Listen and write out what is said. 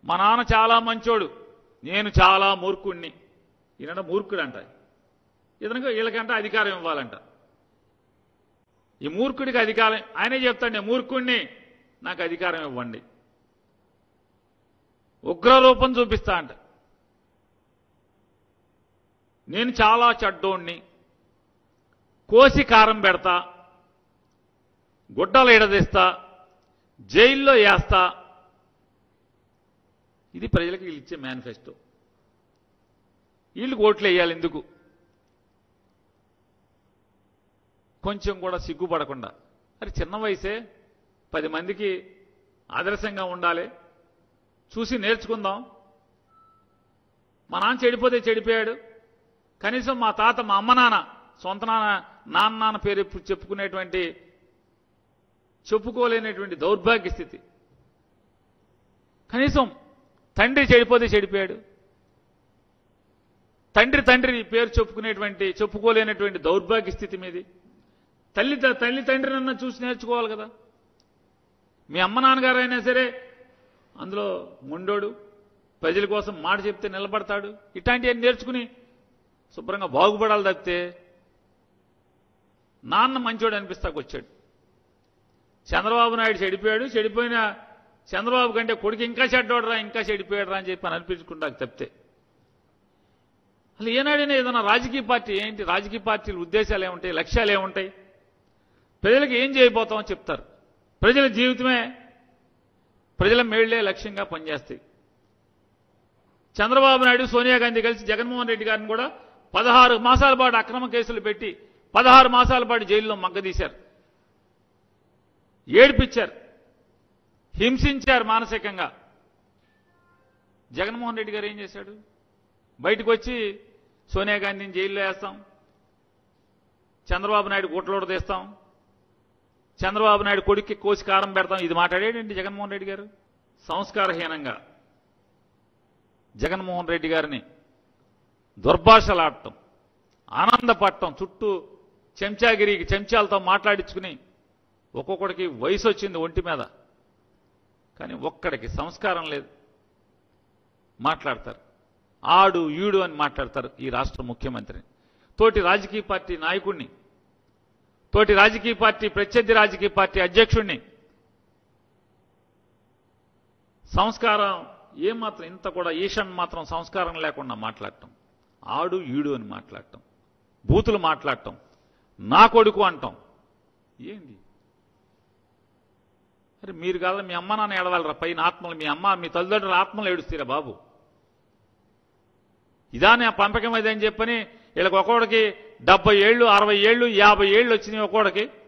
మా నాన్న చాలా మంచోడు నేను చాలా మూర్ఖుణ్ణి ఈయన మూర్ఖుడు అంట ఇతనికి వీళ్ళకంట అధికారం ఇవ్వాలంట ఈ మూర్ఖుడికి అధికారం ఆయనే చెప్తాడు నేను మూర్ఖుణ్ణి నాకు అధికారం ఇవ్వండి ఉగ్రరూపం చూపిస్తా అంట నేను చాలా చెడ్డోణ్ణి కోసి కారం పెడతా గుడ్డలు ఎడదీస్తా జైల్లో వేస్తా ఇది ప్రజలకు వీళ్ళు ఇచ్చే మేనిఫెస్టో వీళ్ళకి ఓట్లు వేయాలి ఎందుకు కొంచెం కూడా సిగ్గుపడకుండా అరే చిన్న వయసే పది మందికి ఆదర్శంగా ఉండాలి చూసి నేర్చుకుందాం మా నాన్న చెడిపోతే చెడిపోయాడు కనీసం మా తాత మా అమ్మ నాన్న సొంత నాన్న నాన్న నాన్న పేరు ఎప్పుడు చెప్పుకునేటువంటి చెప్పుకోలేనటువంటి దౌర్భాగ్య స్థితి కనీసం తండ్రి చెడిపోతే చెడిపోయాడు తండ్రి తండ్రి పేరు చెప్పుకునేటువంటి చెప్పుకోలేనటువంటి దౌర్భాగ్య స్థితి మీది తల్లి తల్లి తండ్రినన్నా చూసి నేర్చుకోవాలి కదా మీ అమ్మ నాన్నగారైనా సరే అందులో మొండోడు ప్రజల కోసం మాట చెప్తే నిలబడతాడు ఇట్లాంటివన్నీ నేర్చుకుని శుభ్రంగా బాగుపడాలి తప్పితే నాన్న మంచోడు అనిపిస్తాకు వచ్చాడు చంద్రబాబు నాయుడు చెడిపోయాడు చెడిపోయిన చంద్రబాబు కంటే కొడుకు ఇంకా చెడ్డోడరా ఇంకా చెడిపోయాడరా అని చెప్పి అని అనిపించుకుంటాకు తప్పితే అసలు ఏనాడైనా ఏదైనా రాజకీయ పార్టీ ఏంటి రాజకీయ పార్టీల ఉద్దేశాలు ఏముంటాయి లక్ష్యాలు ఏముంటాయి ప్రజలకు ఏం చేయబోతామో చెప్తారు ప్రజల జీవితమే ప్రజల మేళ్లే లక్ష్యంగా పనిచేస్తాయి చంద్రబాబు నాయుడు సోనియా గాంధీ కలిసి జగన్మోహన్ రెడ్డి గారిని కూడా పదహారు మాసాల పాటు అక్రమ కేసులు పెట్టి పదహారు మాసాల పాటు జైల్లో మగ్గదీశారు ఏడిపించారు హింసించారు మానసికంగా జగన్మోహన్ రెడ్డి గారు ఏం చేశాడు బయటకు వచ్చి సోనియా గాంధీని జైల్లో వేస్తాం చంద్రబాబు నాయుడు గుట్లోడు తీస్తాం చంద్రబాబు నాయుడు కొడుక్కి కోసి కారం పెడతాం ఇది మాట్లాడేటండి జగన్మోహన్ రెడ్డి గారు సంస్కారహీనంగా జగన్మోహన్ రెడ్డి గారిని దుర్భాషలాడటం ఆనందపడటం చుట్టూ చెంచాగిరికి చెంచాలతో మాట్లాడించుకుని ఒక్కొక్కడికి వయసు వచ్చింది ఒంటి మీద కానీ ఒక్కడికి సంస్కారం లేదు మాట్లాడతారు ఆడు ఈడు అని మాట్లాడతారు ఈ రాష్ట్ర ముఖ్యమంత్రిని తోటి రాజకీయ పార్టీ నాయకుడిని తోటి రాజకీయ పార్టీ ప్రత్యర్థి రాజకీయ పార్టీ అధ్యక్షుడిని సంస్కారం ఏమాత్రం ఇంత కూడా ఈషన్ మాత్రం సంస్కారం లేకుండా మాట్లాడటం ఆడు ఈడు అని మాట్లాడటం బూతులు మాట్లాడటం నా కొడుకు అంటాం ఏంది అరే మీరు కాదా మీ అమ్మ నాన్న ఏడవాలరా పైన ఆత్మలు మీ అమ్మ మీ తల్లిదండ్రుల ఆత్మలు ఏడుస్తారా బాబు ఇదానే పంపకం ఇదని చెప్పని వీళ్ళకి ఒక్కొక్కడికి డెబ్బై ఏళ్ళు అరవై ఏళ్ళు యాభై ఏళ్ళు వచ్చినాయి ఒక్కొక్కడికి